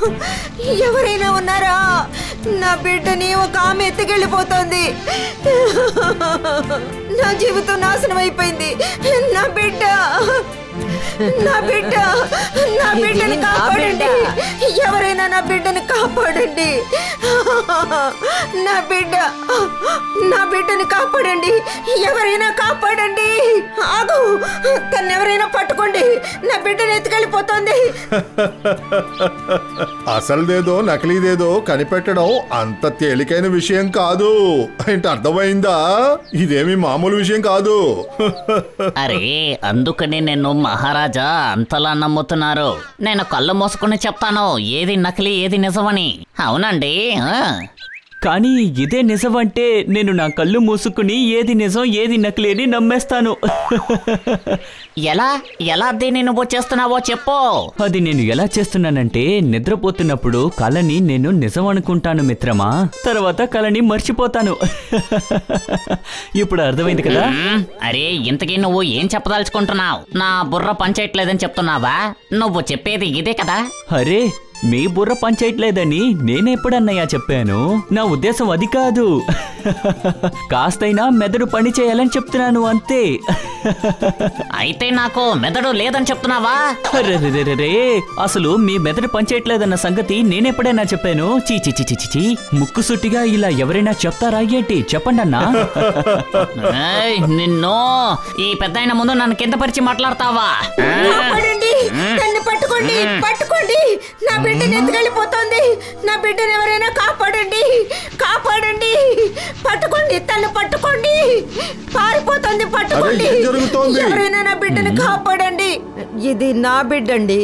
ఎవరైనా ఉన్నారా నా బిడ్డని ఒక ఆమె ఎత్తుకెళ్ళిపోతోంది నా జీవితం నాశనం అయిపోయింది నా బిడ్డ నా బిడ్డ నా బిడ్డని నా కాపాడండి బిడ్డ. ఎవరైనా నా బిడ్డని కాపాడండి నా బిడ్డ నా బిడ్డని కాపాడండి ఎవరైనా కాపాడండి ఆగు తను ఎవరైనా పట్టుకోండి నా బిడ్డని ఎత్తుకెళ్ళిపోతుంది అసలుదేదో నకిలీదేదో కనిపెట్టడం అంత తేలికైన విషయం కాదు ఏంటి అర్థమైందా ఇదేమి మామూలు విషయం కాదు అరే అందుకని నేను మహారాజా అంతలా నమ్ముతున్నారు నేను కళ్ళు మూసుకుని చెప్తాను ఏది నకిలీ ఏది నిజమని అవునండి ఆ. కానీ ఇదే నిజమంటే నేను నా కళ్ళు మూసుకుని ఏది నిజం ఏది నకిలీ అని నమ్మేస్తాను ఎలా ఎలా దీన్ని నువ్వు చేస్తున్నావో చెప్పు అది నేను ఎలా చేస్తున్నానంటే నిద్రపోతున్నప్పుడు కళని నేను నిజం అనుకుంటాను మిత్రమా తర్వాత కళని మర్చిపోతాను ఇప్పుడు అర్థమైంది కదా మ్మ్, అరే ఇంతకీ నువ్వు ఏం చెప్పదలుచుకుంటున్నావు నా బుర్ర పనిచేయట్లేదని చెప్తున్నావా నువ్వు చెప్పేది ఇదే కదా అరే మీ బుర్ర పనిచేయట్లేదని నేనెప్పుడన్నయ్యా చెప్పాను నా ఉద్దేశం అది కాదు కాస్తైనా మెదడు పని చేయాలని చెప్తున్నాను అంతే అయితే నాకు మెదడు లేదని చెప్తున్నావా అరెరెరెరెరే, అసలు మీ మెదడు పనిచేయట్లేదన్న సంగతి నేనెప్పుడైనా చెప్పాను చీ చీ చీ చీ చీ, చీ ముక్కు సుట్టిగా ఇలా ఎవరైనా చెప్తారా ఏంటి చెప్పండి అన్నా ఏయ్, నిన్ను ఈ పెద్ద ముందు నన్ను కింద పరిచి మాట్లాడతావా ఆ? కాపాడండి నన్ను పట్టుకోండి పట్టుకోండి నా బిడ్డని ఎత్తుకెళ్ళిపోతుంది నా బిడ్డని ఎవరైనా కాపాడండి కాపాడండి పట్టుకోండి తను పట్టుకోండి పారిపోతుంది పట్టుకోండి అరే, ఏం జరుగుతోంది? ఎవరైనా నా బిడ్డని కాపాడండి ఇది నా బిడ్డండి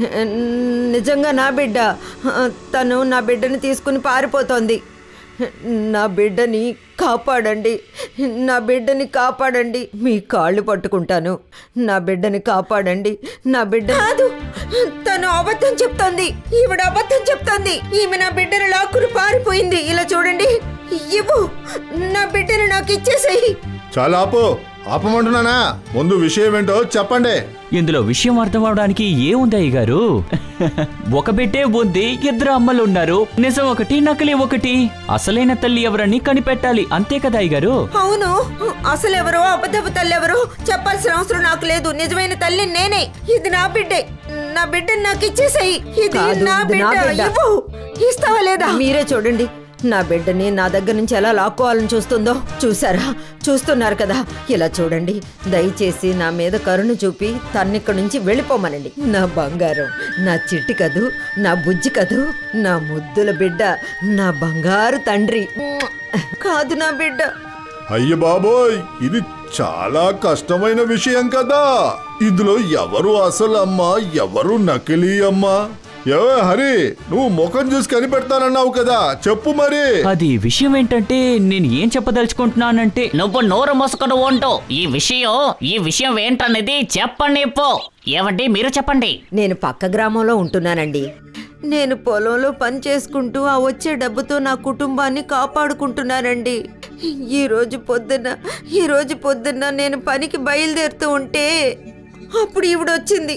నిజంగా నా బిడ్డ తను నా బిడ్డని తీసుకుని పారిపోతోంది నా బిడ్డని కాపాడండి నా బిడ్డని కాపాడండి మీ కాళ్ళు పట్టుకుంటాను నా బిడ్డని కాపాడండి నా బిడ్డ కాదు తను అబద్ధం చెప్తోంది ఈవిడ అబద్ధం చెప్తోంది ఈమె నా బిడ్డను లాక్కుని పారిపోయింది ఇలా చూడండి ఇవ్వు నా బిడ్డను నాకు ఇచ్చేసేయి చాలా ఆపు ఆపమంటున్నానా ముందు విషయం ఏంటో చెప్పండి ఇందులో విషయం అర్థం అవడానికి ఏముంది అయ్య గారు ఒక బిడ్డే ఉంది ఇద్దరు అమ్మలు ఉన్నారు నిజం ఒకటి నకిలీ ఒకటి అసలైన తల్లి ఎవరని కనిపెట్టాలి అంతే కదా అయ్య గారు అవును అసలు ఎవరో అబద్ధపు తల్లి ఎవరో చెప్పాల్సిన అవసరం నాకు లేదు నిజమైన తల్లి నేనే ఇది నా బిడ్డే నా బిడ్డని నాకు ఇచ్చేసేయి ఇది కాదు, నా ఇది నా బిడ్డ బిడ్డ. ఇవ్వు ఇస్తావా లేదా మీరే చూడండి నా బిడ్డని నా దగ్గర నుంచి ఎలా లాక్కోవాలని చూస్తుందో చూసారా చూస్తున్నారు కదా ఇలా చూడండి దయచేసి నా మీద కరుణ చూపి తన్నిక్కడి నుంచి వెళ్ళిపోమనండి నా బంగారం నా చిట్టి కదూ నా బుజ్జి కదూ నా ముద్దుల బిడ్డ నా బంగారు తండ్రి కాదు నా బిడ్డ అయ్య బాబోయ్ ఇది చాలా కష్టమైన విషయం కదా ఇందులో ఎవరు అసలు అమ్మ ఎవరు నకిలీ అమ్మ ఏవే హరి నువ్వు ముఖం చూసి కనిపెడతానన్నావు కదా చెప్పు మరి అది విషయం ఏంటంటే నేను ఏం చెప్పదలుచుకుంటున్నానంటే నువ్వు నోరు మూసుకొని ఉంటూ ఈ విషయం ఈ విషయం ఏంటనేది చెప్పండి పో ఏమండి మీరు చెప్పండి నేను పక్క గ్రామంలో ఉంటున్నానండి నేను పొలంలో పని చేసుకుంటూ ఆ వచ్చే డబ్బుతో నా కుటుంబాన్ని కాపాడుకుంటున్నానండి ఈ రోజు పొద్దున్న ఈ రోజు పొద్దున్న నేను పనికి బయలుదేరుతూ ఉంటే అప్పుడు ఈవిడ వచ్చింది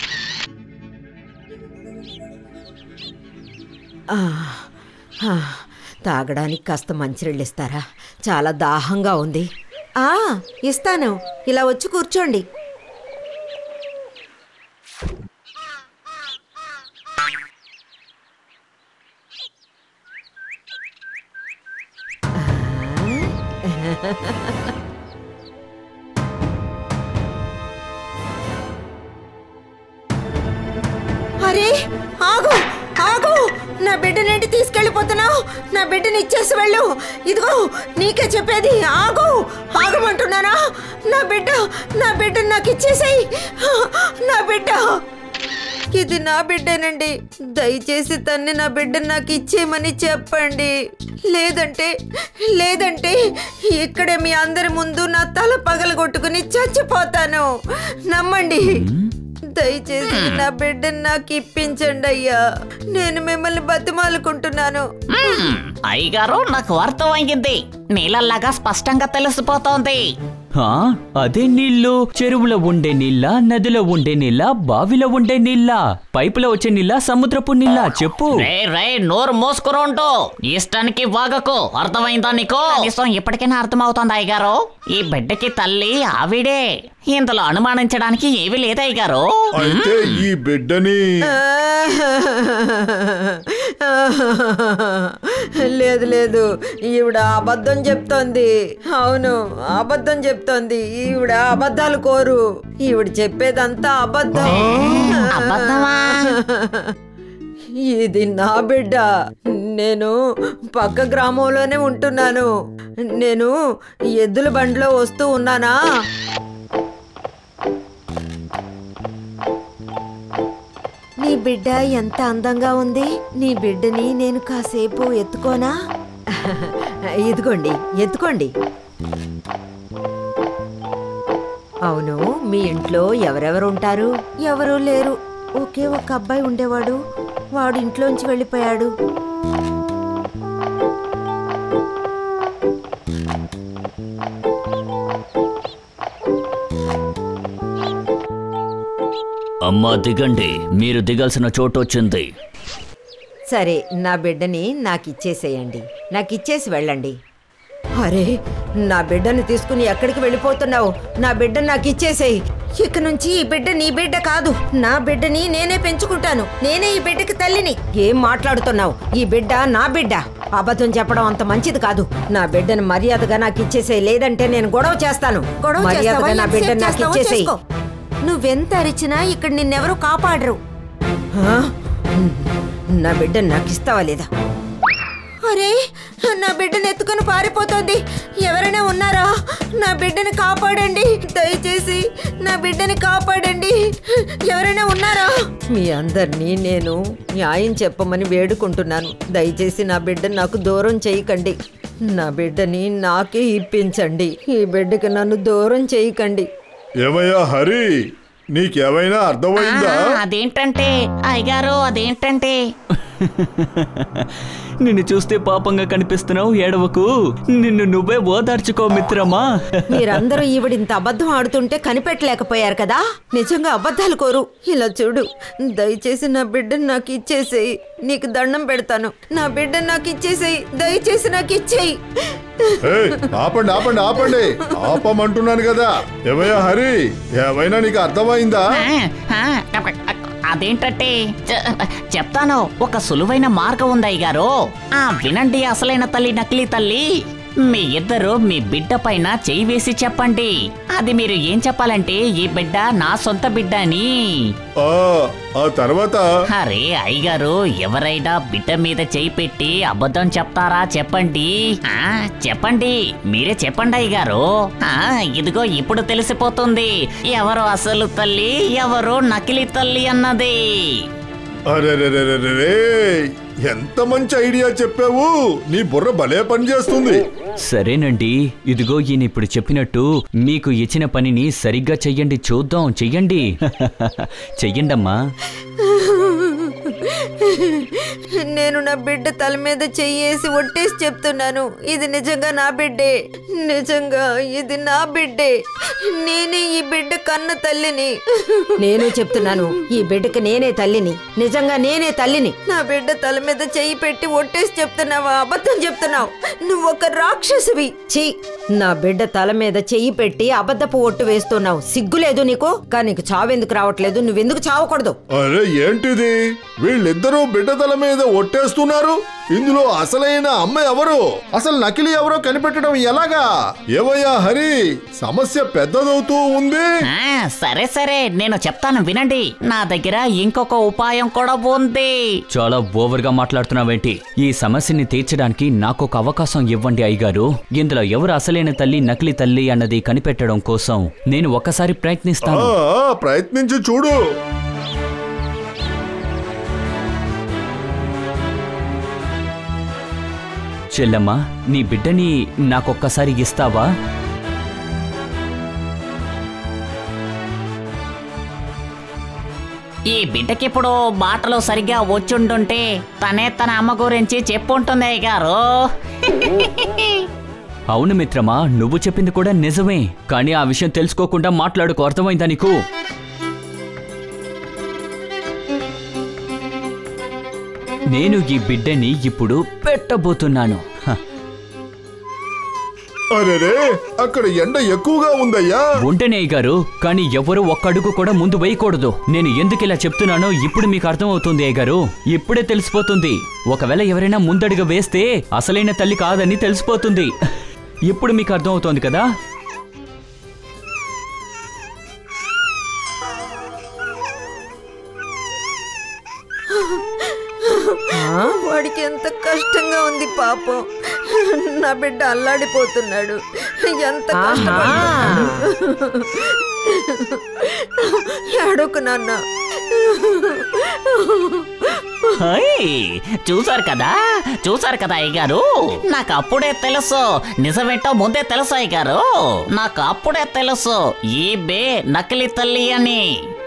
ఆ, ఆ, తాగడానికి కాస్త మంచినీళ్ళు ఇస్తారా చాలా దాహంగా ఉంది ఆ ఇస్తాను ఇలా వచ్చి కూర్చోండి అరే ఆగు ఆగు నా బిడ్డనేంటి తీసుకెళ్ళిపోతున్నావు నా బిడ్డని ఇచ్చేసి వెళ్ళు ఇదిగో నీకే చెప్పేది ఆగు ఆగమంటున్నానా నా బిడ్డ నా బిడ్డని నాకు ఇచ్చేసేయి నా బిడ్డ ఇది నా బిడ్డేనండి దయచేసి తన్ని నా బిడ్డని నాకు ఇచ్చేయమని చెప్పండి లేదంటే లేదంటే ఇక్కడే మీ అందరి ముందు నా తల పగలగొట్టుకుని చచ్చిపోతాను నమ్మండి దయచేసి నా బిడ్డని నాకు ఇప్పించండి అయ్యా నేను మిమ్మల్ని బతిమాలుకుంటున్నాను మ్మ్, అయ్యగారు నాకు అర్థమైంది నీళ్ళలాగా స్పష్టంగా తెలిసిపోతోంది హా? అదే నీళ్లు చెరువులో ఉండే నీళ్ళ నదిలో ఉండే నీళ్ళ బావిలో ఉండే నీళ్ళ పైపులో వచ్చే నీళ్ళ సముద్రపు నీళ్ళ చెప్పు రే రే నోరు మోసుకుని ఉంటూ ఇష్టానికి వాగకు అర్థమైందా నీకు కనీసం ఇప్పటికైనా అర్థమవుతోంది అయ్యగారు ఈ బిడ్డకి తల్లి ఆవిడే ఇందులో అనుమానించడానికి ఏమీ లేదు అయ్యగారు అయితే ఈ బిడ్డని లేదు లేదు ఈవిడ అబద్ధం చెప్తోంది అవును అబద్ధం చెప్తోంది ఈవిడ అబద్ధాలు కోరు ఈవిడ చెప్పేదంతా అబద్ధం అబద్ధమా ఇది నా బిడ్డ నేను పక్క గ్రామంలోనే ఉంటున్నాను నేను ఎద్దుల బండిలో వస్తూ ఉన్నానా నీ బిడ్డ ఎంత అందంగా ఉంది నీ బిడ్డని నేను కాసేపు ఎత్తుకోనా ఇదిగోండి ఎత్తుకోండి అవును మీ ఇంట్లో ఎవరెవరు ఉంటారు ఎవరూ లేరు ఒకే ఒక అబ్బాయి ఉండేవాడు వాడు ఇంట్లోంచి వెళ్ళిపోయాడు అమ్మా దిగండి మీరు దిగాల్సిన చోటు వచ్చింది సరే నా బిడ్డని నాకు ఇచ్చేసేయండి నాకు ఇచ్చేసి వెళ్ళండి అరే నా బిడ్డని తీసుకుని ఎక్కడికి వెళ్ళిపోతున్నావు నా బిడ్డని నాకు ఇచ్చేసేయి ఇక నుంచి ఈ బిడ్డ నీ బిడ్డ కాదు నా బిడ్డని నేనే పెంచుకుంటాను నేనే ఈ బిడ్డకి తల్లిని ఏం మాట్లాడుతున్నావు ఈ బిడ్డ నా బిడ్డ అబద్ధం చెప్పడం అంత మంచిది కాదు నా బిడ్డని మర్యాదగా నాకు ఇచ్చేసేయి లేదంటే నేను గొడవ చేస్తాను గొడవ మర్యాదగా నా బిడ్డని నాకు ఇచ్చేసేయి నువ్వెంత అరిచినా ఇక్కడ నిన్నెవరూ కాపాడరు ఆ? నా బిడ్డని నాకు ఇస్తావా లేదా అరే నా బిడ్డను ఎత్తుకుని పారిపోతోంది ఎవరైనా ఉన్నారా నా బిడ్డని కాపాడండి దయచేసి నా బిడ్డని కాపాడండి ఎవరైనా ఉన్నారా మీ అందరినీ నేను న్యాయం చెప్పమని వేడుకుంటున్నాను దయచేసి నా బిడ్డని నాకు దూరం చేయకండి నా బిడ్డని నాకే ఇప్పించండి ఈ బిడ్డకి నన్ను దూరం చేయకండి ఏమయ్యా హరి నీకేమైనా అర్థమైందా ఆ, అదేంటంటే అయ్యగారు అదేంటంటే నిన్ను చూస్తే పాపంగా కనిపిస్తున్నావు ఏడవకు నిన్ను నువ్వే ఓదార్చుకో మిత్రమా మీరందరూ ఈవిడింత అబద్ధం ఆడుతుంటే కనిపెట్టలేకపోయారు కదా నిజంగా అబద్ధాలు కోరు ఇలా చూడు దయచేసి నా బిడ్డని నాకు ఇచ్చేసేయి నీకు దండం పెడతాను నా బిడ్డని నాకు ఇచ్చేసేయి దయచేసి నాకు ఇచ్చేయి ఏయ్, ఆపండి ఆపండి ఆపండి ఆపమంటున్నాను కదా ఏమయ్యా హరి ఏమైనా నీకు అర్థమైందా ఆ, ఆ, అదేంటంటే చె- చెప్తాను ఒక సులువైన మార్గం ఉంది అయ్యగారు ఆ వినండి అసలైన తల్లి నకిలీ తల్లి మీ ఇద్దరు మీ బిడ్డ పైన చేయి వేసి చెప్పండి అది మీరు ఏం చెప్పాలంటే ఈ బిడ్డ నా సొంత బిడ్డ అని ఆ ఆ తర్వాత అరే అయ్యగారు ఎవరైనా బిడ్డ మీద చేయి పెట్టి అబద్ధం చెప్తారా చెప్పండి ఆ చెప్పండి మీరే చెప్పండి అయ్యగారు ఆ ఇదిగో ఇప్పుడు తెలిసిపోతుంది ఎవరు అసలు తల్లి ఎవరు నకిలీ తల్లి అన్నది అరే ఎంత మంచి ఐడియా చెప్పావు నీ బుర్ర భలే పనిచేస్తుంది సరేనండి ఇదిగో ఈయన ఇప్పుడు చెప్పినట్టు మీకు ఇచ్చిన పనిని సరిగ్గా చెయ్యండి చూద్దాం చెయ్యండి చెయ్యండమ్మా నేను నా బిడ్డ తల మీద చెయ్యేసి ఒట్టేసి చెప్తున్నాను ఇది నిజంగా నా బిడ్డే నిజంగా ఇది నా బిడ్డే నేనే ఈ బిడ్డ కన్న తల్లిని నేను చెప్తున్నాను ఈ బిడ్డకి నేనే తల్లిని నిజంగా నేనే తల్లిని నా బిడ్డ తల మీద చెయ్యి పెట్టి ఒట్టేసి చెప్తున్నావా అబద్ధం చెప్తున్నావు నువ్వు ఒక రాక్షసివి ఛీ నా బిడ్డ తల మీద చెయ్యి పెట్టి అబద్ధపు ఒట్టు వేస్తున్నావు సిగ్గులేదు నీకు కానీ నీకు చావెందుకు రావట్లేదు నువ్వెందుకు చావకూడదు అరే ఏంటిది వీళ్ళిద్దరూ బిడ్డ తల మీద ఒట్టేస్తున్నారు ఇందులో అసలైన అమ్మ ఎవరు అసలు నకిలీ ఎవరో కనిపెట్టడం ఎలాగా ఏవయ్యా హరి సమస్య పెద్దదవుతూ ఉంది ఆ సరే సరే నేను చెప్తాను వినండి నా దగ్గర ఇంకొక ఉపాయం కూడా ఉంది చాలా ఓవర్గా మాట్లాడుతున్నావేంటి ఈ సమస్యని తీర్చడానికి నాకు ఒక అవకాశం ఇవ్వండి అయ్యగారు ఇందులో ఎవరు అసలైన తల్లి నకిలీ తల్లి అన్నది కనిపెట్టడం కోసం నేను ఒక్కసారి ఆ, ప్రయత్నిస్తాను ఆ, ప్రయత్నించి చూడు చెల్లమ్మా నీ బిడ్డని నాకొక్కసారి ఇస్తావా ఈ బిడ్డకిప్పుడు మాటలు సరిగ్గా వచ్చుంటుంటే తనే తన అమ్మ గురించి చెప్పుంటుంది అయ్య గారు అవును మిత్రమా నువ్వు చెప్పింది కూడా నిజమే కానీ ఆ విషయం తెలుసుకోకుండా మాట్లాడుకో అర్థమైందా నీకు నేను ఈ బిడ్డని ఇప్పుడు పెట్టబోతున్నాను హ, అరేరే అక్కడ ఎండ ఎక్కువగా ఉందయ్యా ఉంటేనే గారు కానీ ఎవరు ఒక్క అడుగు కూడా ముందు వేయకూడదు నేను ఎందుకు ఇలా చెప్తున్నానో ఇప్పుడు మీకు అర్థమవుతుంది అయ్య గారు ఇప్పుడే తెలిసిపోతుంది ఒకవేళ ఎవరైనా ముందడుగు వేస్తే అసలైన తల్లి కాదని తెలిసిపోతుంది ఇప్పుడు మీకు అర్థమవుతోంది కదా వాడికి ఎంత కష్టంగా ఉంది పాపం నా బిడ్డ అల్లాడిపోతున్నాడు ఎంత కష్టపడుతున్నాడు ఏడోకు నాన్న హై, చూసారు కదా చూసారు కదా అయ్యగారు నాకు అప్పుడే తెలుసు నిజమేంటో ముందే తెలుసు అయ్యగారు నాకు అప్పుడే తెలుసు ఈ బే నకిలీ తల్లి అని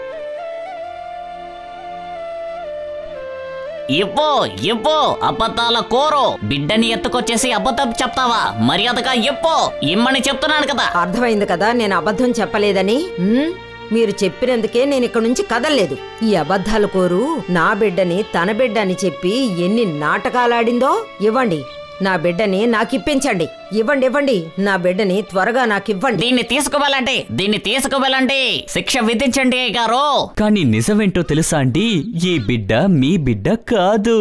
ఇవ్వు ఇవ్వు అబద్ధాల కోరు బిడ్డని ఎత్తుకొచ్చేసి అబద్ధం చెప్తావా మర్యాదగా ఇవ్వు ఇమ్మని చెప్తున్నాను కదా అర్థమైంది కదా నేను అబద్ధం చెప్పలేదని ఉమ్, మీరు చెప్పినందుకే నేను ఇక్కడ నుంచి కదలలేదు ఈ అబద్ధాలు కోరు నా బిడ్డని తన బిడ్డ అని చెప్పి ఎన్ని నాటకాలాడిందో ఇవ్వండి నా బిడ్డని నాకిప్పించండి ఇవ్వండి ఇవ్వండి నా బిడ్డని త్వరగా నాకివ్వండి దీన్ని తీసుకువెళ్ళండి దీన్ని తీసుకువెళ్ళండి శిక్ష విధించండి అయ్యగారు కానీ నిజమేంటో తెలుసా అండి ఈ బిడ్డ మీ బిడ్డ కాదు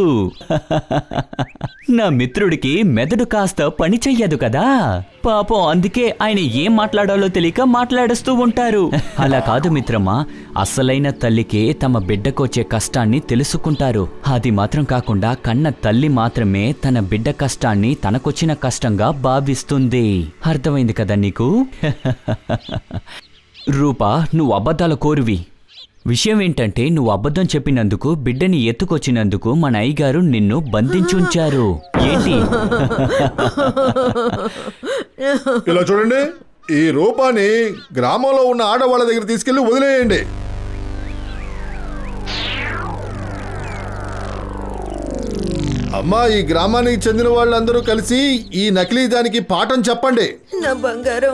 నా మిత్రుడికి మెదడు కాస్త పని చెయ్యదు కదా పాపం అందుకే ఆయన ఏం మాట్లాడాలో తెలియక మాట్లాడుస్తూ ఉంటారు అలా కాదు మిత్రమా అసలైన తల్లికే తమ బిడ్డకొచ్చే కష్టాన్ని తెలుసుకుంటారు అది మాత్రం కాకుండా కన్న తల్లి మాత్రమే తన బిడ్డ కష్టాన్ని తనకొచ్చిన కష్టంగా భావిస్తుంది అర్థమైంది కదా నీకు రూపా నువ్వు అబద్ధాల కోరువి విషయం ఏంటంటే నువ్వు అబద్ధం చెప్పినందుకు బిడ్డని ఎత్తుకొచ్చినందుకు మన అయ్యగారు నిన్ను బంధించుంచారు ఏంటి ఇలా చూడండి ఈ రూపాన్ని గ్రామంలో ఉన్న ఆడవాళ్ళ దగ్గర తీసుకెళ్లి వదిలేయండి అమ్మా ఈ గ్రామానికి చెందిన వాళ్ళందరూ కలిసి ఈ నకిలీ దానికి పాఠం చెప్పండి నా బంగారం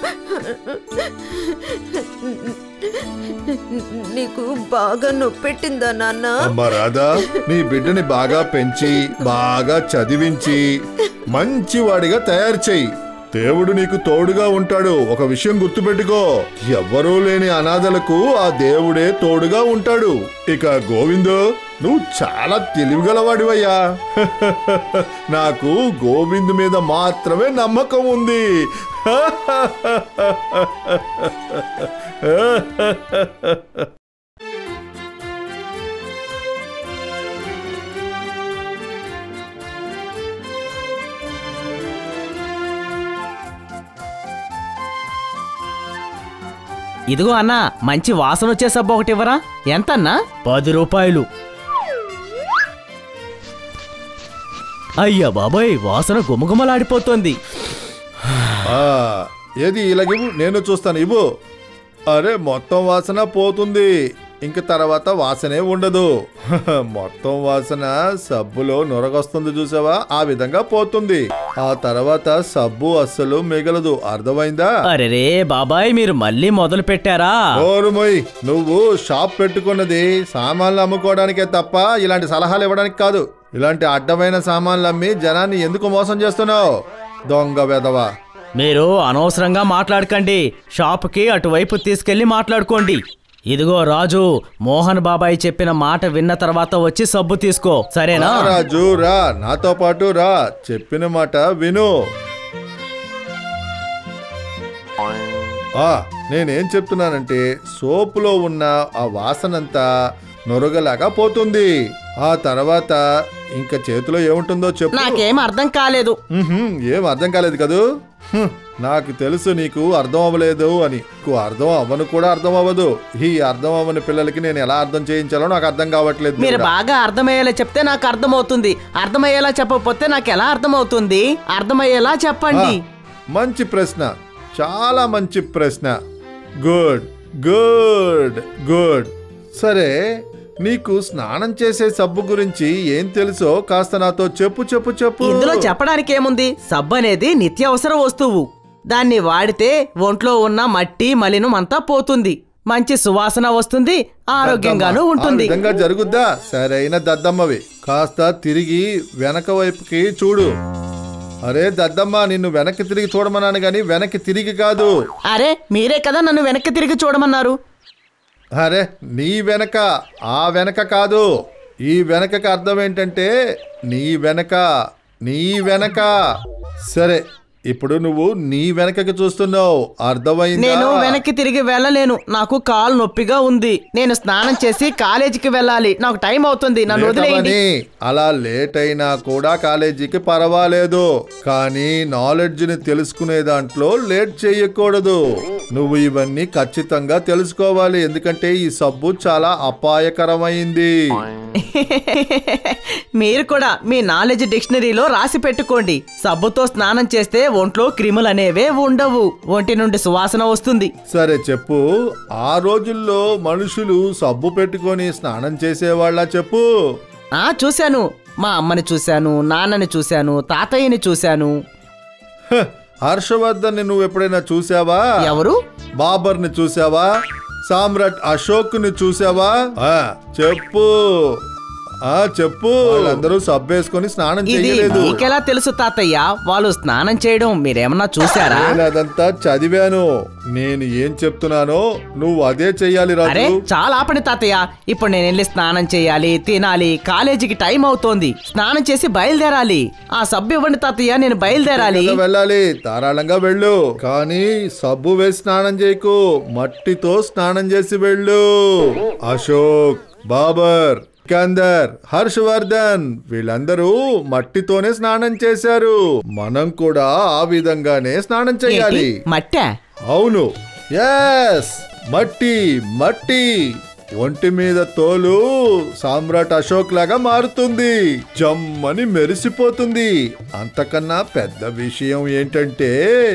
నీకు బాగా నొప్పెట్టిందా నాన్న అమ్మా రాధా నీ బిడ్డని బాగా పెంచి బాగా చదివించి మంచివాడిగా తయారు చెయ్యి దేవుడు నీకు తోడుగా ఉంటాడు ఒక విషయం గుర్తుపెట్టుకో ఎవ్వరూ లేని అనాథలకు ఆ దేవుడే తోడుగా ఉంటాడు ఇక గోవిందు నువ్వు చాలా తెలివిగలవాడివయ్యా నాకు గోవింద్ మీద మాత్రమే నమ్మకం ఉంది ఇదిగో అన్నా మంచి వాసన వచ్చే సబ్బు ఒకటి ఇవ్వరా ఎంత అన్నా పది రూపాయలు అయ్యా బాబాయ్ వాసన గుమగుమలాడిపోతోంది ఆ, ఏది ఇలాగివ్వు నేను చూస్తాను ఇవ్వు అరే మొత్తం వాసన పోతుంది ఇంక తర్వాత వాసనే ఉండదు మొత్తం వాసన సబ్బులో నొరగొస్తుంది చూసావా ఆ విధంగా పోతుంది ఆ తర్వాత సబ్బు అస్సలు మిగలదు అర్థమైందా అరెరే బాబాయ్ మీరు మళ్ళీ మొదలు పెట్టారా ఓరుమోయ్ నువ్వు షాప్ పెట్టుకున్నది సామాన్లు అమ్ముకోవడానికే తప్ప ఇలాంటి సలహాలు ఇవ్వడానికి కాదు ఇలాంటి అడ్డమైన సామాన్లు అమ్మి జనాన్ని ఎందుకు మోసం చేస్తున్నావు దొంగ వెధవా మీరు అనవసరంగా మాట్లాడకండి షాప్కి అటువైపు తీసుకెళ్లి మాట్లాడుకోండి ఇదిగో రాజు మోహన్ బాబాయ్ చెప్పిన మాట విన్న తర్వాత వచ్చి సబ్బు తీసుకో సరేనా రా రాజు రా నాతో పాటు రా చెప్పిన మాట విను ఆ నేనేం చెప్తున్నానంటే సోపులో ఉన్న ఆ వాసనంతా నొరగలాగా పోతుంది ఆ తర్వాత ఇంకా చేతిలో ఏముంటుందో చెప్పు నాకేం అర్థం కాలేదు ఉహుం, ఏం అర్థం కాలేదు కదూ హుం, నాకు తెలుసు నీకు అర్థం అవ్వలేదు అని నీకు అర్థం అవ్వను కూడా అర్థం అవ్వదు ఈ అర్థం అవ్వని పిల్లలకి నేను ఎలా అర్థం చేయించాలో నాకు అర్థం కావట్లేదు మీరు దేవుడా. బాగా అర్థమయ్యేలా చెప్తే నాకు అర్థమవుతుంది అర్థమయ్యేలా చెప్పకపోతే నాకు ఎలా అర్థమవుతుంది అర్థమయ్యేలా చెప్పండి మంచి ప్రశ్న చాలా మంచి ప్రశ్న గుడ్ గుడ్ గుడ్ సరే నీకు స్నానం చేసే సబ్బు గురించి ఏం తెలుసో కాస్త నాతో చెప్పు చెప్పు చెప్పు ఇందులో చెప్పడానికి ఏముంది సబ్బు అనేది నిత్యావసర వస్తువు దాన్ని వాడితే ఒంట్లో ఉన్న మట్టి మలినం అంతా పోతుంది మంచి సువాసన వస్తుంది ఆరోగ్యంగానూ దద్దమ్మ, ఉంటుంది ఆ విధంగా జరుగుద్దా సరైన దద్దమ్మవి కాస్త తిరిగి వెనక వైపుకి చూడు అరే దద్దమ్మ నిన్ను వెనక్కి తిరిగి చూడమన్నాను గాని వెనక్కి తిరిగి కాదు అరే మీరే కదా నన్ను వెనక్కి తిరిగి చూడమన్నారు అరే నీ వెనక ఆ వెనక కాదు ఈ వెనకకి అర్థం ఏంటంటే నీ వెనక నీ వెనక సరే ఇప్పుడు నువ్వు నీ వెనకకి చూస్తున్నావు అర్థమైందా నేను వెనక్కి తిరిగి వెళ్ళలేను నాకు కాలు నొప్పిగా ఉంది నేను స్నానం చేసి కాలేజీకి వెళ్ళాలి నాకు టైం అవుతుంది నన్ను వదిలేయండి లేటవని, అలా లేట్ అయినా కూడా కాలేజీకి పర్వాలేదు కానీ నాలెడ్జ్ ని తెలుసుకునే దాంట్లో లేట్ చేయకూడదు నువ్వు ఇవన్నీ ఖచ్చితంగా తెలుసుకోవాలి ఎందుకంటే ఈ సబ్బు చాలా అపాయకరమైంది మీరు కూడా మీ నాలెడ్జ్ డిక్షనరీలో రాసి పెట్టుకోండి సబ్బుతో స్నానం చేస్తే ఒంట్లో క్రిములు అనేవే ఉండవు ఒంటి నుండి సువాసన వస్తుంది సరే చెప్పు ఆ రోజుల్లో మనుషులు సబ్బు పెట్టుకొని స్నానం చేసేవాళ్ళ చెప్పు ఆ చూశాను మా అమ్మని చూశాను నాన్నని చూశాను తాతయ్యని చూశాను హ, హర్షవర్ధన్ ని నువ్వు ఎప్పుడైనా చూసావా ఎవరు బాబర్ని చూసావా సామ్రాట్ అశోక్ ని చూసావా ఆ, చెప్పు ఆ చెప్పు వాళ్ళందరూ సబ్బేసుకొని స్నానం ఇది చేయలేదు మీకెలా తెలుసు తాతయ్య వాళ్ళు స్నానం చేయడం మీరేమన్నా చూసారా నేను అదంతా చదివాను నేను ఏం చెప్తున్నానో నువ్వు అదే చెయ్యాలి అరే రాజు చాలా ఆపండి తాతయ్య ఇప్పుడు నేను వెళ్ళి స్నానం చేయాలి తినాలి కాలేజీకి టైం అవుతోంది స్నానం చేసి బయలుదేరాలి ఆ సబ్బు ఇవ్వండి తాతయ్య నేను బయలుదేరాలి కదా వెళ్ళాలి ధారాళంగా వెళ్ళు కానీ సబ్బు వేసి స్నానం చేయకు మట్టితో స్నానం చేసి వెళ్ళు అశోక్ బాబర్ సికందర్ హర్షవర్ధన్ వీళ్ళందరూ మట్టితోనే స్నానం చేశారు మనం కూడా ఆ విధంగానే స్నానం చేయాలి ఏంటి? మట్టా అవును ఎస్ మట్టి మట్టి ఒంటి మీద తోలు సామ్రాట్ అశోక్ లాగా మారుతుంది జమ్మని మెరిసిపోతుంది అంతకన్నా పెద్ద విషయం ఏంటంటే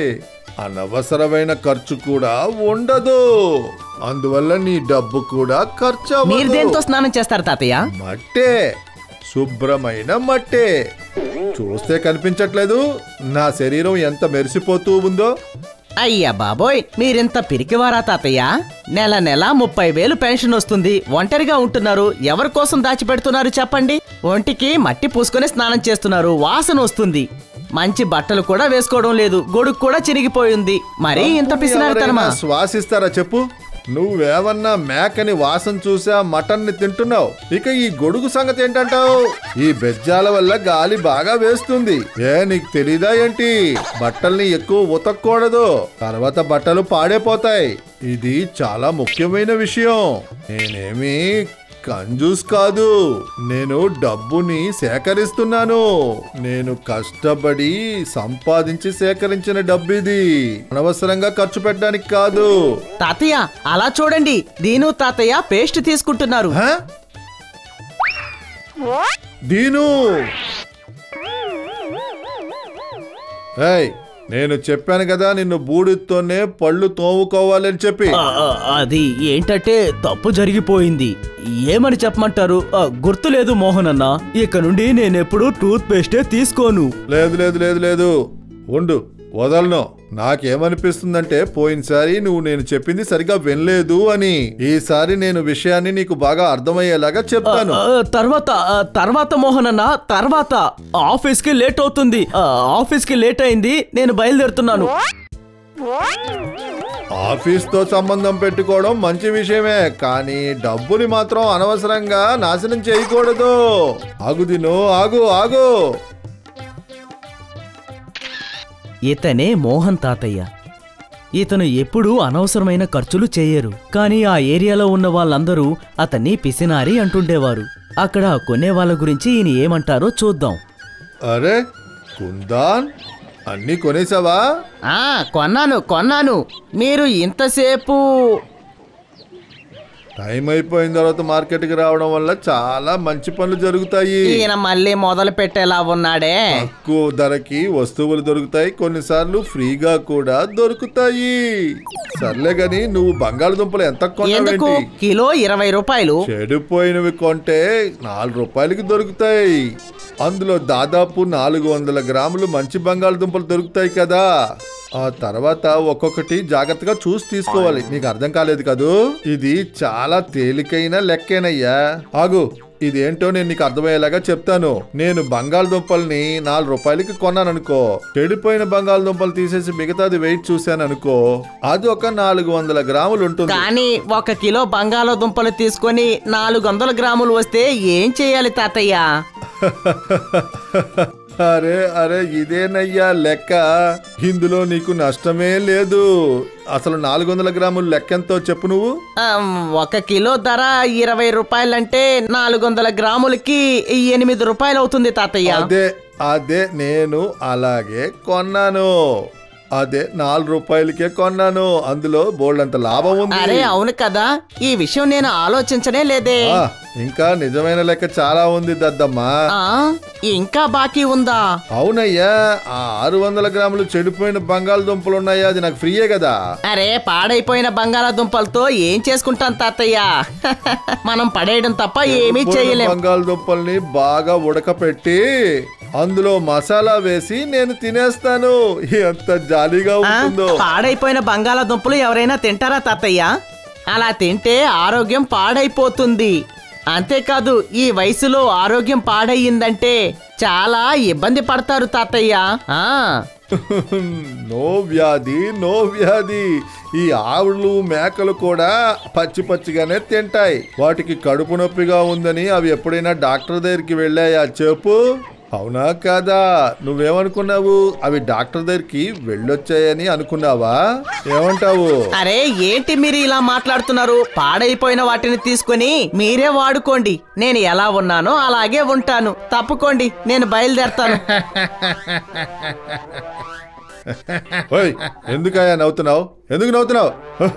అనవసరమైన ఖర్చు కూడా ఉండదు అందువల్ల నీ డబ్బు కూడా ఖర్చు మీరు అవ్వదు. దేంతో స్నానం చేస్తారు తాతయ్య మట్టే శుభ్రమైన మట్టే చూస్తే కనిపించట్లేదు నా శరీరం ఎంత మెరిసిపోతూ ఉందో అయ్యా బాబోయ్ మీరింత పిరికివారా తాతయ్య నెల నెల ముప్పై వేలు పెన్షన్ వస్తుంది ఒంటరిగా ఉంటున్నారు ఎవరి కోసం దాచిపెడుతున్నారు చెప్పండి ఒంటికి మట్టి పూసుకొని స్నానం చేస్తున్నారు వాసన వస్తుంది మంచి బట్టలు కూడా వేసుకోవడం లేదు గొడుగు కూడా చిరిగిపోయింది మరీ ఇంత పిసినారితనమా ఎవరైనా శ్వాసిస్తారా చెప్పు నువ్వేమన్నా మేకని వాసన చూసా మటన్ ని తింటున్నావు ఇక ఈ గొడుగు సంగతి ఏంటంటావు ఈ బెజ్జాల వల్ల గాలి బాగా వేస్తుంది ఏ నీకు తెలీదా ఏంటి బట్టల్ని ఎక్కువ ఉతకూడదు తర్వాత బట్టలు పాడైపోతాయి ఇది చాలా ముఖ్యమైన విషయం నేనేమి కంజూస్ కాదు నేను డబ్బుని సేకరిస్తున్నాను నేను కష్టపడి సంపాదించి సేకరించిన డబ్బు ఇది అనవసరంగా ఖర్చు పెట్టడానికి కాదు తాతయ్య అలా చూడండి దీను తాతయ్య పేస్ట్ తీసుకుంటున్నారు హ? దీను ఏయ్ నేను చెప్పాను కదా నిన్ను బూడితోనే పళ్ళు తోముకోవాలని చెప్పి ఆ, ఆ, అది ఏంటంటే తప్పు జరిగిపోయింది ఏమని చెప్పమంటారు ఆ, గుర్తులేదు మోహన్ అన్న ఇక నుండి నేనెప్పుడు టూత్ పేస్టే తీసుకోను లేదు లేదు లేదు లేదు ఉండు వదలను నాకేమనిపిస్తుందంటే పోయినసారి నువ్వు నేను చెప్పింది సరిగా వినలేదు అని ఈసారి నేను విషయాన్ని నీకు బాగా అర్థమయ్యేలాగా చెప్తాను ఆ, తర్వాత ఆ, తర్వాత మోహన్ అన్న తర్వాత ఆఫీస్ కి లేట్ అవుతుంది ఆ, ఆఫీస్ కి లేట్ అయింది నేను బయలుదేరుతున్నాను ఆఫీస్ తో సంబంధం పెట్టుకోవడం మంచి విషయమే కానీ డబ్బుని మాత్రం అనవసరంగా నాశనం చేయకూడదు ఆగు దిను ఆగు ఆగు ఇతనే మోహన్ తాతయ్య ఇతను ఎప్పుడూ అనవసరమైన ఖర్చులు చేయరు కానీ ఆ ఏరియాలో ఉన్న వాళ్ళందరూ అతన్ని పిసినారి అంటుండేవారు అక్కడ కొనే వాళ్ళ గురించి ఈయన ఏమంటారో చూద్దాం అరే కుందాన్ అన్ని కొనేసావా ఆ కొన్నాను కొన్నాను మీరు ఇంతసేపు టైం అయిపోయిన తర్వాత మార్కెట్కి రావడం వల్ల చాలా మంచి పనులు జరుగుతాయి ఈయన మళ్ళీ మొదలు పెట్టేలా ఉన్నాడే తక్కువ ధరకి వస్తువులు దొరుకుతాయి కొన్నిసార్లు ఫ్రీగా కూడా దొరుకుతాయి సర్లే గాని నువ్వు బంగాళదుంపలు ఎంత ఎందుకు కొన్నావేంటి కిలో ఇరవై రూపాయలు చెడిపోయినవి కొంటే నాలుగు రూపాయలకి దొరుకుతాయి అందులో దాదాపు నాలుగు వందల గ్రాములు మంచి బంగాళదుంపలు దొరుకుతాయి కదా ఆ తర్వాత ఒక్కొక్కటి జాగ్రత్తగా చూసి తీసుకోవాలి నీకు అర్థం కాలేదు కదూ ఇది చాలా తేలికైన లెక్కేనయ్యా ఆగు ఇదేంటో నేను నీకు అర్థమయ్యేలాగా చెప్తాను నేను బంగాళదుంపల్ని నాలుగు రూపాయలకి కొన్నాననుకో చెడిపోయిన బంగాళదుంపలు తీసేసి మిగతాది వెయిట్ చూశాను అనుకో అది ఒక నాలుగు వందల గ్రాములు ఉంటుంది కానీ ఒక కిలో బంగాళదుంపలు తీసుకొని నాలుగు వందల గ్రాములు వస్తే ఏం చేయాలి తాతయ్య అరే అరే ఇదేనయ్యా లెక్క ఇందులో నీకు నష్టమే లేదు అసలు నాలుగు వందల గ్రాముల లెక్క ఎంతో చెప్పు నువ్వు ఆమ్, ఒక కిలో ధర ఇరవై రూపాయలంటే నాలుగు వందల గ్రాములకి ఎనిమిది రూపాయలు అవుతుంది తాతయ్య అదే అదే నేను అలాగే కొన్నాను అదే నాలుగు రూపాయలకే కొన్నాను అందులో బోల్డంత లాభం ఉంది అరే అవును కదా ఈ విషయం నేను ఆలోచించనే లేదే ఆ, ఇంకా నిజమైన లెక్క చాలా ఉంది దద్దమ్మా ఆ ఇంకా బాకీ ఉందా అవునయ్యా ఆ ఆరు వందల గ్రాములు చెడిపోయిన బంగాళదుంపలు ఉన్నాయా అది నాకు ఫ్రీయే కదా అరే పాడైపోయిన బంగాళాదుంపలతో ఏం చేసుకుంటాం తాతయ్య మనం పడేయడం తప్ప ఏమీ చెడిపోయిన చేయలేం బంగాళదుంపల్ని బాగా ఉడకపెట్టి అందులో మసాలా వేసి నేను తినేస్తాను ఎంత జాలీగా ఆ, ఉంటుందో పాడైపోయిన బంగాళాదుంపలు ఎవరైనా తింటారా తాతయ్య అలా తింటే ఆరోగ్యం పాడైపోతుంది అంతేకాదు ఈ వయసులో ఆరోగ్యం పాడయ్యిందంటే చాలా ఇబ్బంది పడతారు తాతయ్య ఆ నో వ్యాధి నో వ్యాధి ఈ ఆవులు మేకలు కూడా పచ్చి పచ్చిగానే తింటాయి వాటికి కడుపు నొప్పిగా ఉందని అవి ఎప్పుడైనా డాక్టర్ దగ్గరికి వెళ్ళాయా చెప్పు అవునా కాదా నువ్వేమనుకున్నావు అవి డాక్టర్ దగ్గరికి వెళ్ళొచ్చాయని అనుకున్నావా ఏమంటావు అరే ఏంటి మీరు ఇలా మాట్లాడుతున్నారు పాడైపోయిన వాటిని తీసుకొని మీరే వాడుకోండి నేను ఎలా ఉన్నానో అలాగే ఉంటాను తప్పుకోండి నేను బయలుదేరతాను ఓయ్ ఎందుకయ్యా నవ్వుతున్నావు ఎందుకు నవ్వుతున్నావు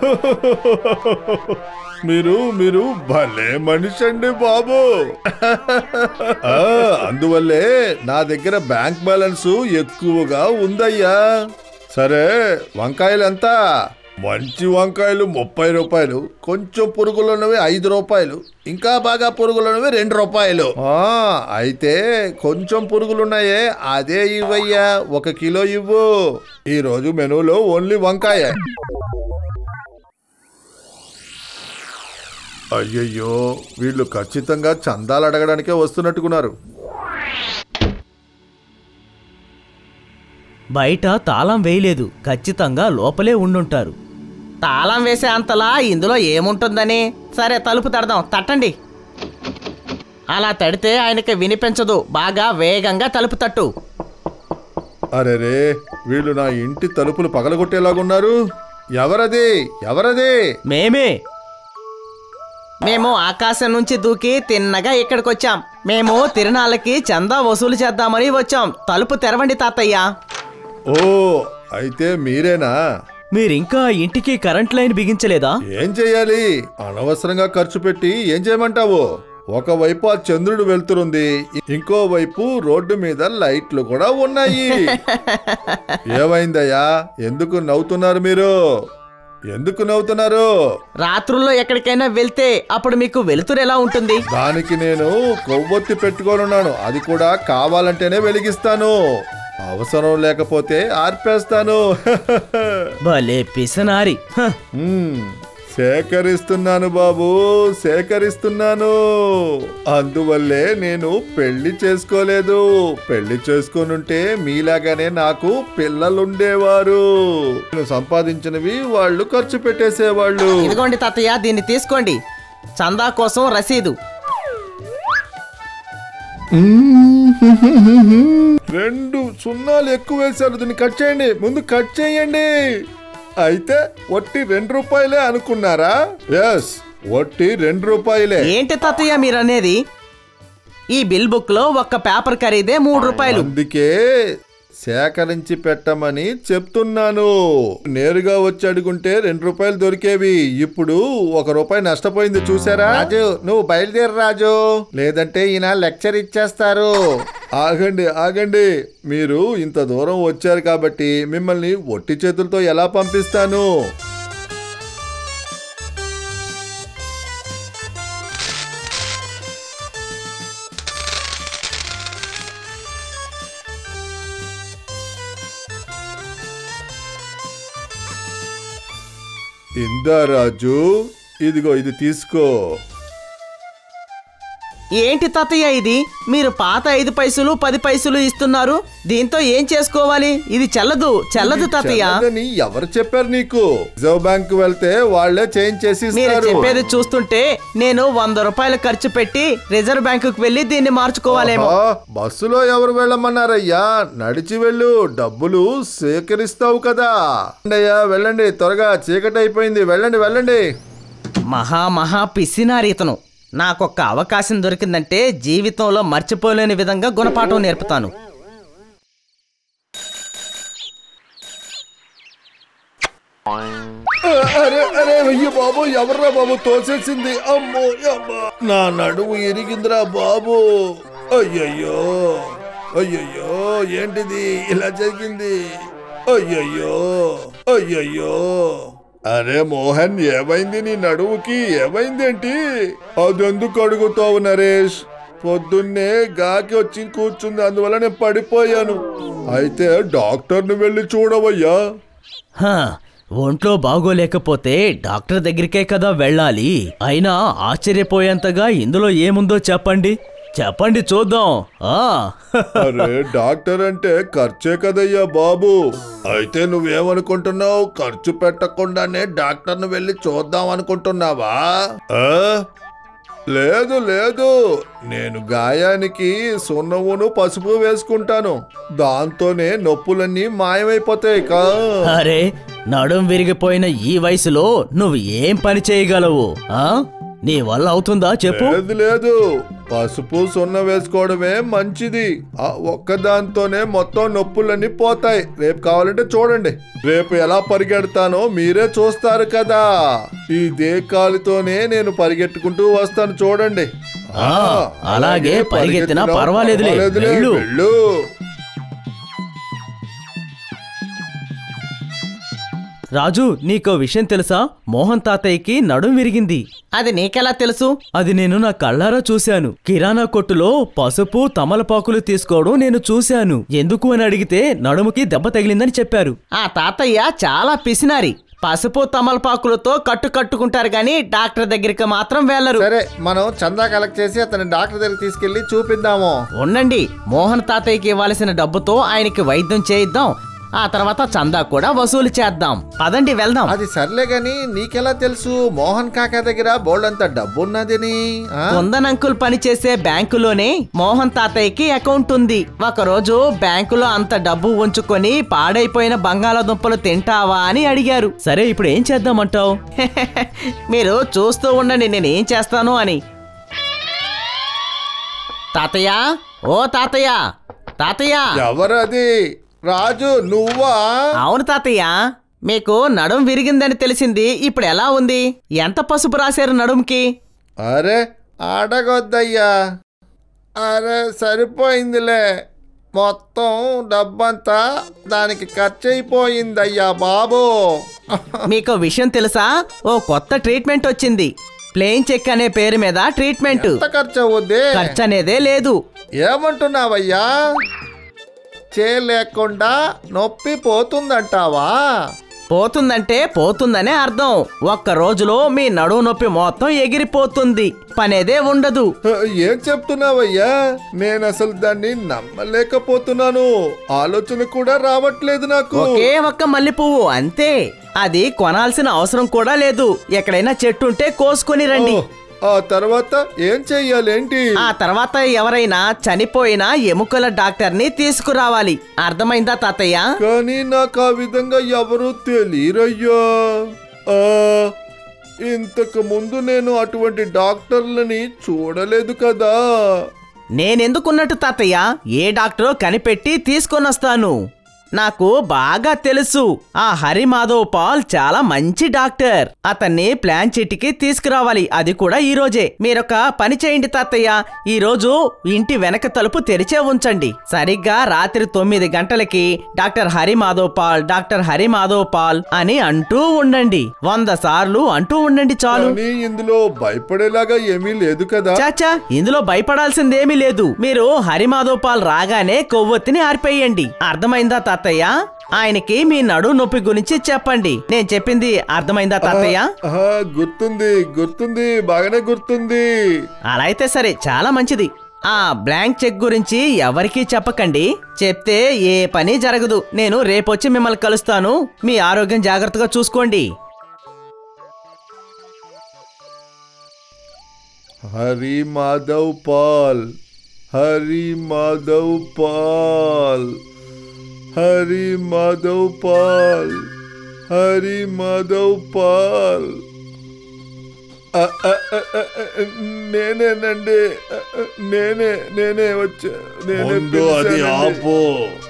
మీరు మీరు భలే మనిషి అండి బాబు ఆ, అందువల్లే నా దగ్గర బ్యాంక్ బ్యాలెన్స్ ఎక్కువగా ఉందయ్యా సరే వంకాయలు ఎంత మంచి వంకాయలు ముప్పై రూపాయలు కొంచెం పురుగులున్నవి ఐదు రూపాయలు ఇంకా బాగా పురుగులున్నవి రెండు రూపాయలు ఆ, అయితే కొంచెం పురుగులున్నాయే అదే ఇవ్వయ్యా ఒక కిలో ఇవ్వు ఈరోజు మెనూలో ఓన్లీ వంకాయ అయ్యయ్యో వీళ్ళు ఖచ్చితంగా చందాలు అడగడానికే వస్తున్నట్టుకున్నారు బయట తాళం వేయలేదు ఖచ్చితంగా లోపలే ఉండుంటారు తాళం వేసే అంతలా ఇందులో ఏముంటుందని సరే తలుపు తడదాం తట్టండి అలా తడితే ఆయనకి వినిపించదు బాగా వేగంగా తలుపు తట్టు అరే రే వీళ్ళు నా ఇంటి తలుపులు పగలగొట్టేలాగున్నారు ఎవరది ఎవరది మేమే మేము ఆకాశం నుంచి దూకి తిన్నగా ఇక్కడికి వచ్చాం మేము తిరునాళ్ళకి చందా వసూలు చేద్దామని వచ్చాం తలుపు తెరవండి తాతయ్య ఓ అయితే మీరేనా మీరింకా ఇంటికి కరెంట్ లైన్ బిగించలేదా ఏం చెయ్యాలి అనవసరంగా ఖర్చు పెట్టి ఏం చేయమంటావు ఒకవైపు ఆ చంద్రుడు వెళ్తురుంది ఇంకోవైపు రోడ్డు మీద లైట్లు కూడా ఉన్నాయి ఏమైందయ్యా ఎందుకు నవ్వుతున్నారు మీరు ఎందుకు నవ్వుతున్నారు రాత్రుల్లో ఎక్కడికైనా వెళ్తే అప్పుడు మీకు వెలుతురు ఎలా ఉంటుంది దానికి నేను కొవ్వొత్తి పెట్టుకోనున్నాను అది కూడా కావాలంటేనే వెలిగిస్తాను అవసరం లేకపోతే ఆర్పేస్తాను భలే పిసనారి హ. మ్మ్. సేకరిస్తున్నాను బాబు సేకరిస్తున్నాను అందువల్లే నేను పెళ్లి చేసుకోలేదు పెళ్లి చేసుకొనుంటే మీలాగానే నాకు పిల్లలుండేవారు నేను సంపాదించినవి వాళ్ళు ఖర్చు పెట్టేసేవాళ్ళు ఇదిగోండి తాతయ్య దీన్ని తీసుకోండి చందా కోసం రసీదు రెండు సున్నాలు ఎక్కువ వేశారు దీన్ని కట్ చేయండి ముందు కట్ చేయండి అయితే వట్టి రెండు రూపాయలే అనుకున్నారా ఎస్ వట్టి రెండు రూపాయలే ఏంటి తాతయ్య మీరు అనేది ఈ బిల్ బుక్ లో ఒక్క పేపర్ ఖరీదే మూడు రూపాయలు అందుకే సేకరించి పెట్టమని చెప్తున్నాను నేరుగా వచ్చి అడుగుంటే రెండు రూపాయలు దొరికేవి ఇప్పుడు ఒక రూపాయి నష్టపోయింది చూసారా రాజు నువ్వు బయలుదేరు రాజు లేదంటే ఈయన లెక్చర్ ఇచ్చేస్తారు ఆగండి ఆగండి మీరు ఇంత దూరం వచ్చారు కాబట్టి మిమ్మల్ని ఒట్టి చేతులతో ఎలా పంపిస్తాను ఇందా రాజు ఇదిగో ఇది తీసుకో ఏంటి తాతయ్య ఇది మీరు పాత ఐదు పైసలు పది పైసలు ఇస్తున్నారు దీంతో ఏం చేసుకోవాలి ఇది చెల్లదు చెల్లదు తాతయ్య చెల్లదని ఎవరు చెప్పారు నీకు రిజర్వ్ బ్యాంక్ వెళ్తే వాళ్ళే చేంజ్ చేసి మీరు ఇస్తారు చెప్పేది చూస్తుంటే నేను వంద రూపాయలు ఖర్చు పెట్టి రిజర్వ్ బ్యాంకుకి వెళ్ళి దీన్ని మార్చుకోవాలేమో ఆహా, బస్సులో ఎవరు వెళ్ళమన్నారయ్యా నడిచి వెళ్ళు డబ్బులు సేకరిస్తావు కదా అయ్యా వెళ్ళండి త్వరగా చీకటి అయిపోయింది వెళ్ళండి వెళ్ళండి మహా మహా పిసినారి ఇతను నాకొక్క అవకాశం దొరికిందంటే జీవితంలో మర్చిపోలేని విధంగా గుణపాఠం నేర్పుతాను ఆ, అరే అరే అయ్యో బాబు ఎవర్రా బాబు తోసేసింది అమ్మో అమ్మా నా నడుము ఇరిగిందిరా బాబు అయ్యయ్యో అయ్యయ్యో ఏంటిది ఇలా జరిగింది అయ్యయ్యో అయ్యయ్యో అరే మోహన్ ఏమైంది నీ నడువుకి ఏమైందేంటి అదెందుకు అడుగుతావు నరేష్ పొద్దున్నే గాకి వచ్చి కూర్చుంది అందువల్ల నేను పడిపోయాను అయితే డాక్టర్ని వెళ్ళి చూడవయ్యా హా, ఒంట్లో బాగోలేకపోతే డాక్టర్ దగ్గరికే కదా వెళ్ళాలి అయినా ఆశ్చర్యపోయేంతగా ఇందులో ఏముందో చెప్పండి చెప్పండి చూద్దాం ఆ అరే డాక్టర్ అంటే ఖర్చే కదయ్యా బాబు అయితే నువ్వేమనుకుంటున్నావు ఖర్చు పెట్టకుండానే డాక్టర్ను వెళ్ళి చూద్దాం అనుకుంటున్నావా ఆ? లేదు లేదు నేను గాయానికి సున్నమును పసుపు వేసుకుంటాను దాంతోనే నొప్పులన్నీ మాయమైపోతాయి కా అరే నడుం విరిగిపోయిన ఈ వయసులో నువ్వు ఏం పని చేయగలవు ఆ నీ వల్ల అవుతుందా చెప్పు లేదు లేదు పసుపు సున్న వేసుకోవడమే మంచిది ఆ ఒక్కదాంతోనే మొత్తం నొప్పులన్నీ పోతాయి రేపు కావాలంటే చూడండి రేపు ఎలా పరిగెడతానో మీరే చూస్తారు కదా ఈ దేకాలితోనే నేను పరిగెట్టుకుంటూ వస్తాను చూడండి ఆ, అలాగే పరిగెత్తినా పరిగెత్తినా పర్వాలేదులే. పర్వాలేదులే. వెళ్ళు. వెళ్ళు రాజు నీకో విషయం తెలుసా మోహన్ తాతయ్యకి నడుం విరిగింది అది నీకెలా తెలుసు అది నేను నా కళ్ళారా చూశాను కిరాణా కొట్టులో పసుపు తమలపాకులు తీసుకోవడం నేను చూశాను ఎందుకు అని అడిగితే నడుముకి దెబ్బ తగిలిందని చెప్పారు ఆ తాతయ్య చాలా పిసినారి పసుపు తమలపాకులతో కట్టు కట్టుకుంటారు గాని డాక్టర్ దగ్గరికి మాత్రం వెళ్ళరు సరే మనం చందా కలెక్ట్ చేసి అతని డాక్టర్ దగ్గరికి తీసుకెళ్లి చూపిద్దాము ఉండండి మోహన్ తాతయ్యకి ఇవ్వాల్సిన డబ్బుతో ఆయనకి వైద్యం చేయిద్దాం ఆ తర్వాత చందా కూడా వసూలు చేద్దాం పదండి వెళ్దాం అది సర్లే గాని నీకెలా తెలుసు మోహన్ కాకా దగ్గర బోల్డంత డబ్బున్నదని ఆ? కుందన్ అంకుల్ పనిచేసే బ్యాంకులోనే మోహన్ తాతయ్యకి అకౌంట్ ఉంది ఒకరోజు బ్యాంకులో అంత డబ్బు ఉంచుకొని పాడైపోయిన బంగాళాదుంపలు తింటావా అని అడిగారు సరే ఇప్పుడు ఏం చేద్దామంటావు మీరు చూస్తూ ఉండండి నేను ఏం చేస్తాను అని తాతయ్య ఓ తాతయ్య తాతయ్య ఎవరది రాజు నువ్వా అవును తాతయ్య మీకు నడుం విరిగిందని తెలిసింది ఇప్పుడు ఎలా ఉంది ఎంత పసుపు రాశారు నడుంకి అరే అడగొద్దయ్యా అరే సరిపోయిందిలే మొత్తం డబ్బంతా దానికి ఖర్చు అయిపోయిందయ్యా బాబు మీకు విషయం తెలుసా ఓ కొత్త ట్రీట్మెంట్ వచ్చింది ప్లేన్ చెక్ అనే పేరు మీద ట్రీట్మెంట్ ఎంత ఖర్చు అవుద్ది ఖర్చు అనేదే లేదు ఏమంటున్నావయ్యా చేయలేకుండా నొప్పి పోతుందంటావా పోతుందంటే పోతుందనే అర్థం ఒక్క రోజులో మీ నడువు నొప్పి మొత్తం ఎగిరిపోతుంది పనేదే ఉండదు ఏం చెప్తున్నావయ్యా నేను అసలు దాన్ని నమ్మలేకపోతున్నాను ఆలోచన కూడా రావట్లేదు నాకు ఒకే ఒక్క మల్లెపువ్వు అంతే అది కొనాల్సిన అవసరం కూడా లేదు ఎక్కడైనా చెట్టు ఉంటే కోసుకొని రండి ఓ, ఆ తర్వాత ఏం చెయ్యాలేంటి ఆ తర్వాత ఎవరైనా చనిపోయిన ఎముకల డాక్టర్ని తీసుకురావాలి అర్థమైందా తాతయ్య కానీ నాకు ఆ విధంగా ఎవరు తెలియరయ్యా ఆ, ఇంతకు ముందు నేను అటువంటి డాక్టర్లని చూడలేదు కదా నేనెందుకున్నట్టు తాతయ్య ఏ డాక్టరో కనిపెట్టి తీసుకొనొస్తాను నాకు బాగా తెలుసు ఆ హరి మాధవ్ పాల్ చాలా మంచి డాక్టర్ అతన్ని ప్లాన్ చిట్టికి తీసుకురావాలి అది కూడా ఈ రోజే మీరొక పని చేయండి తాతయ్య ఈ రోజు ఇంటి వెనక తలుపు తెరిచే ఉంచండి సరిగ్గా రాత్రి తొమ్మిది గంటలకి డాక్టర్ హరి మాధవ్ పాల్ డాక్టర్ హరి మాధవ్ పాల్ అని అంటూ ఉండండి వంద సార్లు అంటూ ఉండండి చాలు కానీ ఇందులో భయపడేలాగా ఏమీ లేదు కదా చాచా ఇందులో భయపడాల్సిందేమీ లేదు మీరు హరిమాధవ్ పాల్ రాగానే కొవ్వొత్తిని ఆర్పేయండి అర్థమైందా తాతయ్య ఆయనకి మీ నడు నొప్పి గురించి చెప్పండి నేను చెప్పింది అర్థమైందా తాతయ్య ఆహా, గుర్తుంది గుర్తుంది బాగానే గుర్తుంది అలా అయితే సరే చాలా మంచిది ఆ బ్లాంక్ చెక్ గురించి ఎవరికీ చెప్పకండి చెప్తే ఏ పని జరగదు నేను రేపొచ్చి మిమ్మల్ని కలుస్తాను మీ ఆరోగ్యం జాగ్రత్తగా చూసుకోండి హరి మాధవ్ పాల్ హరి మాధవ్ పాల్ హరి మాధవ్ పాల్ హరి మాధవ్ పాల్ అ, అ, అ, అ, అ, నేనేనండి అ, అ, నేనే నేనే వచ్చా నేనే ముందు అది పిలిచానండి. ఆపు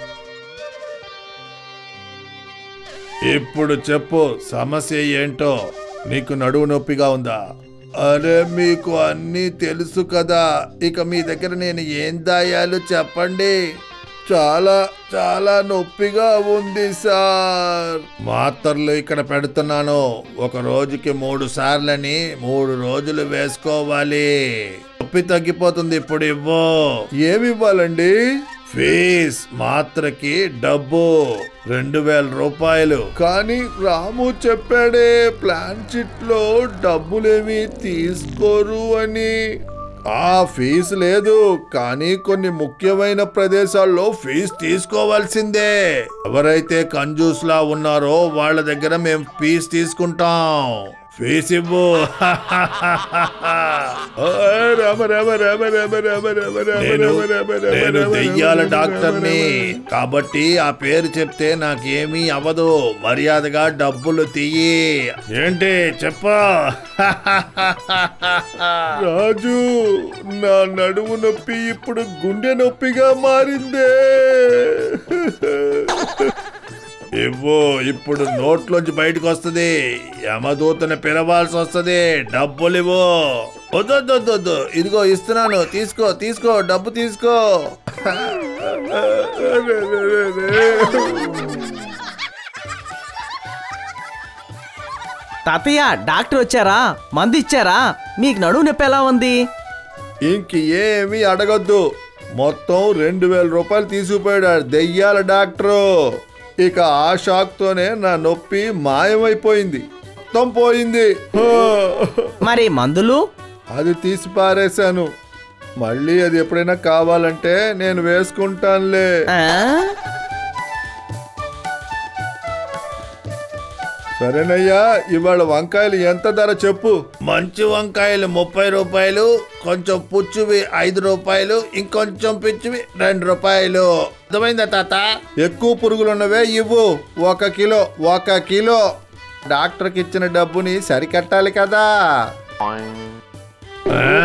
ఇప్పుడు చెప్పు సమస్య ఏంటో నీకు నడువు నొప్పిగా ఉందా అరే మీకు అన్నీ తెలుసు కదా ఇక మీ దగ్గర నేను ఏం దాయాలో చెప్పండి చాలా చాలా నొప్పిగా ఉంది సార్ మాత్రలు ఇక్కడ పెడుతున్నాను ఒక రోజుకి మూడు సార్లని మూడు రోజులు వేసుకోవాలి నొప్పి తగ్గిపోతుంది ఇప్పుడు ఇవ్వు ఏమి ఇవ్వాలండి ఫీజ్ మాత్రకి డబ్బు రెండు వేల రూపాయలు కానీ రాము చెప్పాడే ప్లాన్ చిట్ లో డబ్బులేమి తీసుకోరు అని ఆ ఫీజు లేదు కానీ కొన్ని ముఖ్యమైన ప్రదేశాల్లో ఫీజు తీసుకోవాల్సిందే ఎవరైతే కంజూస్ లా ఉన్నారో వాళ్ళ దగ్గర మేము ఫీజు తీసుకుంటాం ఫీజు ఇవ్వు ఆ, రామ రామ రామ రామ రామ రామ రామ నేను రామ రామ రామ నేను రామ దెయ్యాల రామ డాక్టర్ని రామ. కాబట్టి ఆ పేరు చెప్తే నాకేమీ అవ్వదు మర్యాదగా డబ్బులు తీయి ఏంటి చెప్పు రాజు నా నడుము నొప్పి ఇప్పుడు గుండె నొప్పిగా మారిందే ఇవ్వు ఇప్పుడు నోట్లోంచి బయటకు వస్తుంది యమదూతని పిలవాల్సి వస్తుంది డబ్బులు ఇవ్వు వద్దు వద్దు, వద్దు వద్దు ఇదిగో ఇస్తున్నాను తీసుకో తీసుకో డబ్బు తీసుకో తాతయ్య డాక్టర్ వచ్చారా మందు ఇచ్చారా మీకు నడువు నొప్పి ఎలా ఉంది ఇంక ఏమీ అడగొద్దు మొత్తం రెండు వేల రూపాయలు తీసుకుపోయాడు ఆ దెయ్యాల డాక్టరు ఇక ఆ షాక్తోనే నా నొప్పి మాయమైపోయింది మొత్తం పోయింది హా. మరి మందులు అది తీసి పారేశాను మళ్ళీ అది ఎప్పుడైనా కావాలంటే నేను వేసుకుంటానులే ఆ? సరేనయ్యా ఇవాళ వంకాయలు ఎంత ధర చెప్పు మంచి వంకాయలు ముప్పై రూపాయలు కొంచెం పుచ్చువి ఐదు రూపాయలు ఇంకొంచెం పిచ్చివి రెండు రూపాయలు అర్థమైందా తాత ఎక్కువ పురుగులున్నవే ఇవ్వు ఒక కిలో ఒక కిలో డాక్టర్కి ఇచ్చిన డబ్బుని సరికట్టాలి కదా ఆ?